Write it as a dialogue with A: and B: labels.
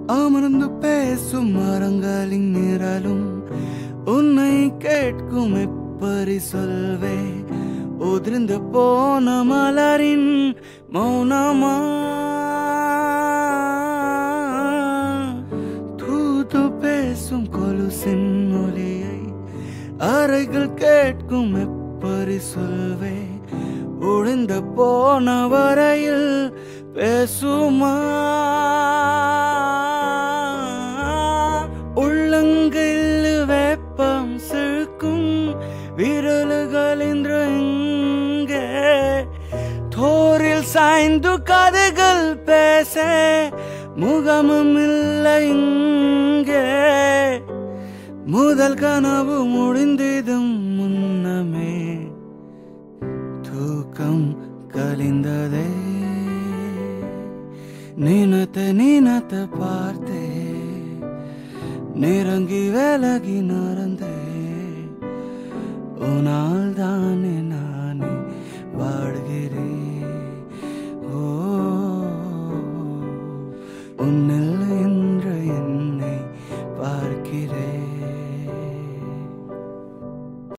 A: அமர்ந்து பேசும் மரங்களின் நிரலும் உன்னை கேட்கும் எப்படி சொல்வே உதிர்ந்து போன மலரின் மௌனமா தூது பேசும் கொலுசின் ஒலியை அறைகள் கேட்கும் எப்படி சொல்வே ஒழிந்த போன வரையில் பேசுமா உள்ளங்கையில் வேப்பம் சிழுக்கும் விரல்கள் இன்று இங்கே தோரில் சாய்ந்து கதைகள் பேச முகமும் இல்லை இங்கே முதல் கனவு முடிந்ததும் முன்னமே தூக்கம் கலிந்ததே நினத்த நினத்த பார்த்தே நெருங்கி விலகி நடந்தே உன்னால்